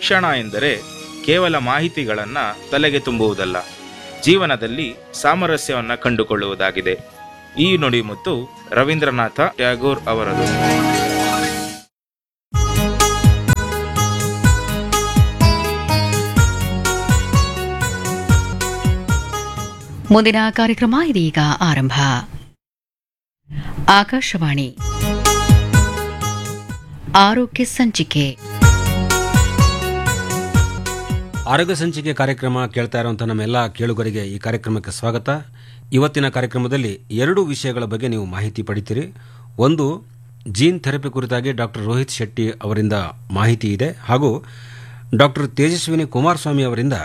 ಶಿಕ್ಷಣ ಎಂದರೆ ಕೇವಲ ಮಾಹಿತಿಗಳನ್ನು ತಲೆಗೆ ತುಂಬುವುದಲ್ಲ ಜೀವನದಲ್ಲಿ ಸಾಮರಸ್ಯವನ್ನು ಕಂಡುಕೊಳ್ಳುವುದಾಗಿದೆ ಈ ನುಡಿಮುತ್ತು ರವೀಂದ್ರನಾಥ ಟ್ಯಾಗೋರ್ ಅವರದು ಮುಂದಿನ ಕಾರ್ಯಕ್ರಮ ಇದೀಗ ಆರಂಭ ಆಕಾಶವಾಣಿ ಆರೋಗ್ಯ ಸಂಚಿಕೆ ಆರೋಗ್ಯ ಸಂಚಿಕೆ ಕಾರ್ಯಕ್ರಮ ಕೇಳ್ತಾ ಇರುವಂಥ ನಮ್ಮೆಲ್ಲ ಕೇಳುಗರಿಗೆ ಈ ಕಾರ್ಯಕ್ರಮಕ್ಕೆ ಸ್ವಾಗತ ಇವತ್ತಿನ ಕಾರ್ಯಕ್ರಮದಲ್ಲಿ ಎರಡು ವಿಷಯಗಳ ಬಗ್ಗೆ ನೀವು ಮಾಹಿತಿ ಪಡಿತೀರಿ ಒಂದು ಜೀನ್ ಥೆರಪಿ ಕುರಿತಾಗಿ ಡಾಕ್ಟರ್ ರೋಹಿತ್ ಶೆಟ್ಟಿ ಅವರಿಂದ ಮಾಹಿತಿ ಇದೆ ಹಾಗೂ ಡಾಕ್ಟರ್ ತೇಜಸ್ವಿನಿ ಕುಮಾರಸ್ವಾಮಿ ಅವರಿಂದ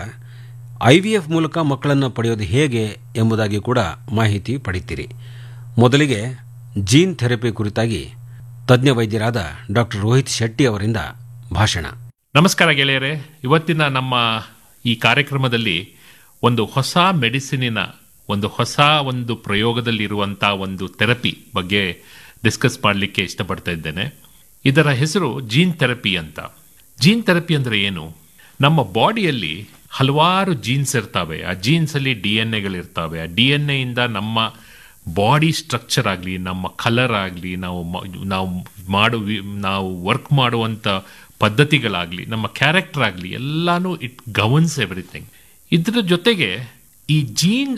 ಐ ವಿ ಎಫ್ ಮೂಲಕ ಮಕ್ಕಳನ್ನು ಪಡೆಯೋದು ಹೇಗೆ ಎಂಬುದಾಗಿ ಕೂಡ ಮಾಹಿತಿ ಪಡಿತೀರಿ ಮೊದಲಿಗೆ ಜೀನ್ ಥೆರಪಿ ಕುರಿತಾಗಿ ತಜ್ಞ ವೈದ್ಯರಾದ ಡಾಕ್ಟರ್ ರೋಹಿತ್ ಶೆಟ್ಟಿ ಅವರಿಂದ ಭಾಷಣ ನಮಸ್ಕಾರ ಗೆಳೆಯರೇ ಇವತ್ತಿನ ನಮ್ಮ ಈ ಕಾರ್ಯಕ್ರಮದಲ್ಲಿ ಒಂದು ಹೊಸ ಮೆಡಿಸಿನಿನ ಒಂದು ಹೊಸ ಒಂದು ಪ್ರಯೋಗದಲ್ಲಿರುವಂಥ ಒಂದು ಥೆರಪಿ ಬಗ್ಗೆ ಡಿಸ್ಕಸ್ ಮಾಡಲಿಕ್ಕೆ ಇಷ್ಟಪಡ್ತಾ ಇದ್ದೇನೆ ಇದರ ಹೆಸರು ಜೀನ್ ಥೆರಪಿ ಅಂತ ಜೀನ್ ಥೆರಪಿ ಅಂದರೆ ಏನು ನಮ್ಮ ಬಾಡಿಯಲ್ಲಿ ಹಲವಾರು ಜೀನ್ಸ್ ಇರ್ತವೆ ಆ ಜೀನ್ಸಲ್ಲಿ ಡಿ ಎನ್ ಎಗಳಿರ್ತವೆ ಆ ಡಿ ಎನ್ ಎಯಿಂದ ನಮ್ಮ ಬಾಡಿ ಸ್ಟ್ರಕ್ಚರ್ ಆಗಲಿ ನಮ್ಮ ಕಲರ್ ಆಗಲಿ ನಾವು ಮ- ನಾವು ಮಾಡು ವಿ- ನಾವು ವರ್ಕ್ ಮಾಡುವಂಥ ಪದ್ಧತಿಗಳಾಗಲಿ ನಮ್ಮ ಕ್ಯಾರೆಕ್ಟರ್ ಆಗಲಿ ಎಲ್ಲಾನು ಇಟ್ ಗವರ್ನ್ಸ್ ಎವ್ರಿಥಿಂಗ್ ಇದರ ಜೊತೆಗೆ ಈ ಜೀನ್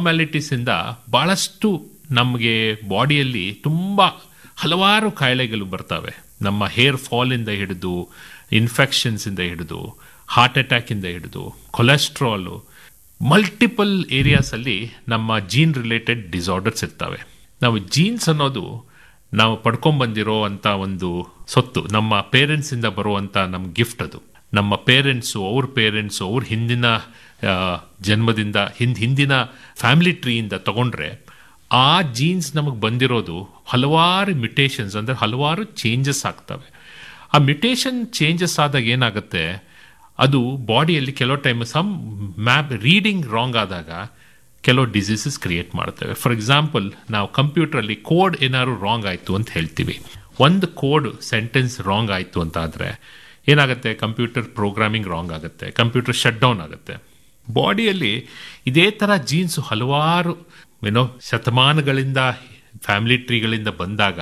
ಇಂದ ಭಾಳಷ್ಟು ನಮಗೆ ಬಾಡಿಯಲ್ಲಿ ತುಂಬ ಹಲವಾರು ಕಾಯಿಲೆಗಳು ಬರ್ತವೆ ನಮ್ಮ ಹೇರ್ ಫಾಲಿಂದ ಹಿಡಿದು ಇನ್ಫೆಕ್ಷನ್ಸಿಂದ ಹಿಡಿದು ಹಾರ್ಟ್ ಅಟ್ಯಾಕಿಂದ ಹಿಡಿದು ಕೊಲೆಸ್ಟ್ರಾಲು ಮಲ್ಟಿಪಲ್ ಏರಿಯಾಸಲ್ಲಿ ನಮ್ಮ ಜೀನ್ ರಿಲೇಟೆಡ್ ಡಿಸಾರ್ಡರ್ಸ್ ಇರ್ತವೆ ನಾವು ಜೀನ್ಸ್ ಅನ್ನೋದು ನಾವು ಪಡ್ಕೊಂಡ್ಬಂದಿರೋ ಅಂಥ ಒಂದು ಸೊತ್ತು ನಮ್ಮ ಪೇರೆಂಟ್ಸಿಂದ ಬರುವಂಥ ನಮ್ಮ ಗಿಫ್ಟ್ ಅದು ನಮ್ಮ ಪೇರೆಂಟ್ಸು ಅವ್ರ ಪೇರೆಂಟ್ಸು ಅವ್ರ ಹಿಂದಿನ ಆ, ಜನ್ಮದಿಂದ ಹಿಂದ್ ಹಿಂದಿನ ಫ್ಯಾಮಿಲಿ ಟ್ರೀಯಿಂದ ತಗೊಂಡ್ರೆ ಆ ಜೀನ್ಸ್ ನಮಗೆ ಬಂದಿರೋದು ಹಲವಾರು ಮ್ಯುಟೇಷನ್ಸ್ ಅಂದರೆ ಹಲವಾರು ಚೇಂಜಸ್ ಆಗ್ತವೆ ಆ ಮ್ಯುಟೇಷನ್ ಚೇಂಜಸ್ ಆದಾಗ ಏನಾಗುತ್ತೆ ಅದು ಬಾಡಿಯಲ್ಲಿ ಕೆಲವು time some map reading wrong ಆದಾಗ ಕೆಲವು ಡಿಸೀಸಸ್ ಕ್ರಿಯೇಟ್ ಮಾಡ್ತೇವೆ ಫಾರ್ ಎಕ್ಸಾಂಪಲ್ ನಾವು ಕಂಪ್ಯೂಟ್ರಲ್ಲಿ ಕೋಡ್ ಏನಾದ್ರು ರಾಂಗ್ ಆಯಿತು ಅಂತ ಹೇಳ್ತೀವಿ ಒಂದು ಕೋಡ್ ಸೆಂಟೆನ್ಸ್ ರಾಂಗ್ ಆಯಿತು ಅಂತ ಆದರೆ ಏನಾಗುತ್ತೆ ಕಂಪ್ಯೂಟರ್ ಪ್ರೋಗ್ರಾಮಿಂಗ್ ರಾಂಗ್ ಆಗುತ್ತೆ ಕಂಪ್ಯೂಟರ್ ಶಟ್ ಡೌನ್ ಆಗುತ್ತೆ ಬಾಡಿಯಲ್ಲಿ ಇದೇ ಥರ ಜೀನ್ಸ್ ಹಲವಾರು ಏನೋ ಶತಮಾನಗಳಿಂದ ಫ್ಯಾಮಿಲಿ ಟ್ರೀಗಳಿಂದ ಬಂದಾಗ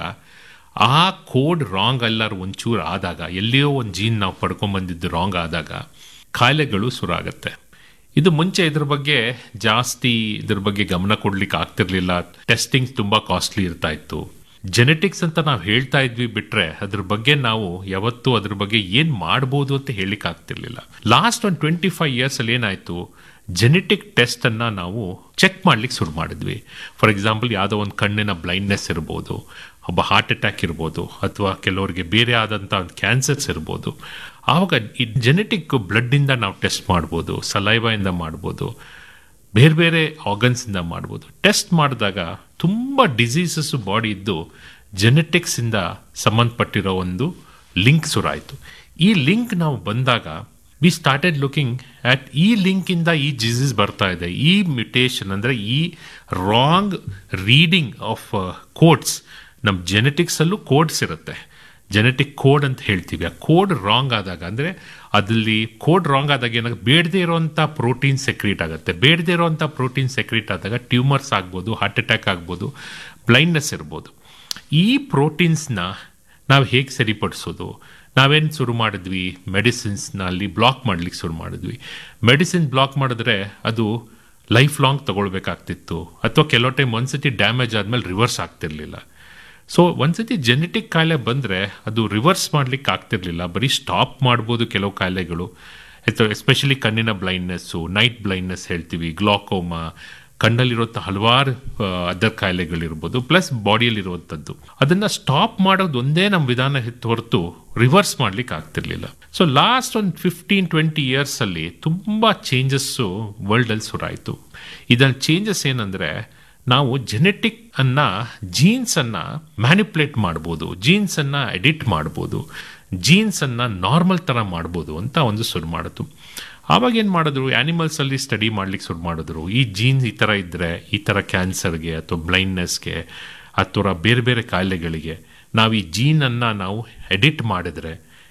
ಆ ಕೋಡ್ ರಾಂಗ್ ಎಲ್ಲರೂ ಒಂಚೂರು ಆದಾಗ ಎಲ್ಲಿಯೋ ಒಂದು ಜೀನ್ ನಾವು ಪಡ್ಕೊಂಬಂದಿದ್ದು ರಾಂಗ್ ಆದಾಗ ಕಾಯಿಲೆಗಳು ಶುರು ಆಗುತ್ತೆ ಇದು ಮುಂಚೆ ಇದ್ರ ಬಗ್ಗೆ ಜಾಸ್ತಿ ಇದ್ರ ಬಗ್ಗೆ ಗಮನ ಕೊಡ್ಲಿಕ್ಕೆ ಆಗ್ತಿರ್ಲಿಲ್ಲ ಟೆಸ್ಟಿಂಗ್ ತುಂಬಾ ಕಾಸ್ಟ್ಲಿ ಇರ್ತಾ ಇತ್ತು ಜೆನೆಟಿಕ್ಸ್ ಅಂತ ನಾವು ಹೇಳ್ತಾ ಇದ್ವಿ ಬಿಟ್ರೆ ಅದ್ರ ಬಗ್ಗೆ ನಾವು ಯಾವತ್ತೂ ಅದ್ರ ಬಗ್ಗೆ ಏನ್ ಮಾಡ್ಬೋದು ಅಂತ ಹೇಳಿಕ್ ಆಗ್ತಿರ್ಲಿಲ್ಲ ಲಾಸ್ಟ್ ಒಂದು ಟ್ವೆಂಟಿ ಫೈವ್ ಇಯರ್ಸ್ ಅಲ್ಲಿ ಏನಾಯ್ತು ಜೆನೆಟಿಕ್ ಟೆಸ್ಟ್ ಅನ್ನ ನಾವು ಚೆಕ್ ಮಾಡ್ಲಿಕ್ಕೆ ಶುರು ಮಾಡಿದ್ವಿ ಫಾರ್ ಎಕ್ಸಾಂಪಲ್ ಯಾವುದೋ ಒಂದು ಕಣ್ಣಿನ ಬ್ಲೈಂಡ್ನೆಸ್ ಇರ್ಬೋದು ಒಬ್ಬ ಹಾರ್ಟ್ ಅಟ್ಯಾಕ್ ಇರ್ಬೋದು ಅಥವಾ ಕೆಲವರಿಗೆ ಬೇರೆ ಆದಂಥ ಒಂದು ಕ್ಯಾನ್ಸರ್ಸ್ ಇರ್ಬೋದು ಆವಾಗ ಈ ಜೆನೆಟಿಕ್ ಬ್ಲಡ್ಡಿಂದ ನಾವು ಟೆಸ್ಟ್ ಮಾಡ್ಬೋದು ಸಲೈವಿಂದ ಮಾಡ್ಬೋದು ಬೇರೆ ಬೇರೆ ಆರ್ಗನ್ಸಿಂದ ಮಾಡ್ಬೋದು ಟೆಸ್ಟ್ ಮಾಡಿದಾಗ ತುಂಬ ಡಿಸೀಸಸ್ ಬಾಡಿ ಇದ್ದು ಜೆನೆಟಿಕ್ಸಿಂದ ಸಂಬಂಧಪಟ್ಟಿರೋ ಒಂದು ಲಿಂಕ್ ಶುರುವಾಯಿತು ಈ ಲಿಂಕ್ ನಾವು ಬಂದಾಗ ವಿ ಸ್ಟಾರ್ಟೆಡ್ ಲುಕಿಂಗ್ ಅಟ್ ಈ ಲಿಂಕಿಂದ ಈ ಡಿಸೀಸ್ ಬರ್ತಾ ಇದೆ ಈ ಮ್ಯುಟೇಷನ್ ಅಂದರೆ ಈ ರಾಂಗ್ ರೀಡಿಂಗ್ ಆಫ್ ಕೋಡ್ಸ್ ನಮ್ಮ ಜೆನೆಟಿಕ್ಸಲ್ಲೂ ಕೋಡ್ಸ್ ಇರುತ್ತೆ ಜೆನೆಟಿಕ್ ಕೋಡ್ ಅಂತ ಹೇಳ್ತೀವಿ ಆ ಕೋಡ್ ರಾಂಗ್ ಆದಾಗ ಅಂದರೆ ಅದಲ್ಲಿ ಕೋಡ್ ರಾಂಗ್ ಆದಾಗ ಏನಾಗುತ್ತೆ ಬೇಡದೇ ಇರೋವಂಥ ಪ್ರೋಟೀನ್ ಸೆಕ್ರೀಟ್ ಆಗುತ್ತೆ ಬೇಡದೇ ಇರೋವಂಥ ಪ್ರೋಟೀನ್ ಸೆಕ್ರೀಟ್ ಆದಾಗ ಟ್ಯೂಮರ್ಸ್ ಆಗ್ಬೋದು ಹಾರ್ಟ್ ಅಟ್ಯಾಕ್ ಆಗ್ಬೋದು ಬ್ಲೈಂಡ್ನೆಸ್ ಇರ್ಬೋದು ಈ ಪ್ರೋಟೀನ್ಸ್ನ ನಾವು ಹೇಗೆ ಸರಿಪಡಿಸೋದು ನಾವೇನು ಶುರು ಮಾಡಿದ್ವಿ ಮೆಡಿಸಿನ್ಸ್ನ ಅಲ್ಲಿ ಬ್ಲಾಕ್ ಮಾಡ್ಲಿಕ್ಕೆ ಶುರು ಮಾಡಿದ್ವಿ ಮೆಡಿಸಿನ್ ಬ್ಲಾಕ್ ಮಾಡಿದ್ರೆ ಅದು ಲೈಫ್ ಲಾಂಗ್ ತಗೊಳ್ಬೇಕಾಗ್ತಿತ್ತು ಅಥವಾ ಕೆಲವು ಟೈಮ್ ಒಂದ್ಸತಿ ಡ್ಯಾಮೇಜ್ ಆದಮೇಲೆ ರಿವರ್ಸ್ ಆಗ್ತಿರ್ಲಿಲ್ಲ ಸೊ ಒಂದ್ಸತಿ ಜೆನೆಟಿಕ್ ಕಾಯಿಲೆ ಬಂದರೆ ಅದು ರಿವರ್ಸ್ ಮಾಡ್ಲಿಕ್ಕೆ ಆಗ್ತಿರ್ಲಿಲ್ಲ ಬರೀ ಸ್ಟಾಪ್ ಮಾಡ್ಬೋದು ಕೆಲವು ಕಾಯಿಲೆಗಳು ಎಸ್ಪೆಷಲಿ ಕಣ್ಣಿನ ಬ್ಲೈಂಡ್ನೆಸ್ಸು ನೈಟ್ ಬ್ಲೈಂಡ್ನೆಸ್ ಹೇಳ್ತೀವಿ ಗ್ಲಾಕೋಮಾ ಕಣ್ಣಲ್ಲಿರುವಂಥ ಹಲವಾರು ಅದರ್ ಕಾಯಿಲೆಗಳಿರ್ಬೋದು ಪ್ಲಸ್ ಬಾಡಿಯಲ್ಲಿರುವಂಥದ್ದು ಅದನ್ನ ಸ್ಟಾಪ್ ಮಾಡೋದು ಒಂದೇ ನಮ್ಮ ವಿಧಾನ ಇತ್ತು ಹೊರತು ರಿವರ್ಸ್ ಮಾಡ್ಲಿಕ್ಕೆ ಆಗ್ತಿರ್ಲಿಲ್ಲ ಸೊ ಲಾಸ್ಟ್ ಒಂದು ಫಿಫ್ಟೀನ್ ಟ್ವೆಂಟಿ ಇಯರ್ಸ್ ಅಲ್ಲಿ ತುಂಬಾ ಚೇಂಜಸ್ಸು ವರ್ಲ್ಡ್ ಅಲ್ಲಿ ಶುರುವಾಯಿತು ಇದನ್ನ ಚೇಂಜಸ್ ಏನಂದ್ರೆ ನಾವು ಜೆನೆಟಿಕ್ ಅನ್ನ ಜೀನ್ಸ್ ಅನ್ನ ಮ್ಯಾನಿಪುಲೇಟ್ ಮಾಡ್ಬೋದು ಜೀನ್ಸ್ ಅನ್ನ ಎಡಿಟ್ ಮಾಡ್ಬೋದು ಜೀನ್ಸ್ ಅನ್ನ ನಾರ್ಮಲ್ ತರ ಮಾಡ್ಬೋದು ಅಂತ ಒಂದು ಶುರು ಮಾಡಿತು ಆವಾಗ ಏನು ಮಾಡಿದ್ರು ಆನಿಮಲ್ಸ್ ಅಲ್ಲಿ ಸ್ಟಡಿ ಮಾಡ್ಲಿಕ್ಕೆ ಶುರು ಮಾಡಿದ್ರು ಈ ಜೀನ್ಸ್ ಈ ಥರ ಇದ್ರೆ ಈ ಥರ ಕ್ಯಾನ್ಸರ್ಗೆ ಅಥವಾ ಬ್ಲೈಂಡ್ನೆಸ್ಗೆ ಅಥವಾ ಬೇರೆ ಬೇರೆ ಕಾಯಿಲೆಗಳಿಗೆ ನಾವು ಈ ಜೀನನ್ನು ನಾವು ಎಡಿಟ್ ಮಾಡಿದ್ರೆ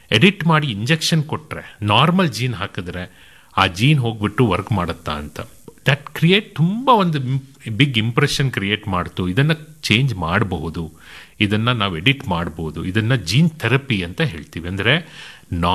ಎಡಿಟ್ ಮಾಡಿ ಇಂಜೆಕ್ಷನ್ ಕೊಟ್ಟರೆ ನಾರ್ಮಲ್ ಜೀನ್ ಹಾಕಿದ್ರೆ ಆ ಜೀನ್ ಹೋಗ್ಬಿಟ್ಟು ವರ್ಕ್ ಮಾಡುತ್ತಾ ಅಂತ ದಟ್ ಕ್ರಿಯೇಟ್ ತುಂಬ ಒಂದು ಬಿಗ್ ಇಂಪ್ರೆಷನ್ ಕ್ರಿಯೇಟ್ ಮಾಡ್ತು ಇದನ್ನು ಚೇಂಜ್ ಮಾಡಬಹುದು ಇದನ್ನು ನಾವು ಎಡಿಟ್ ಮಾಡ್ಬೋದು ಇದನ್ನು ಜೀನ್ ಥೆರಪಿ ಅಂತ ಹೇಳ್ತೀವಿ ಅಂದರೆ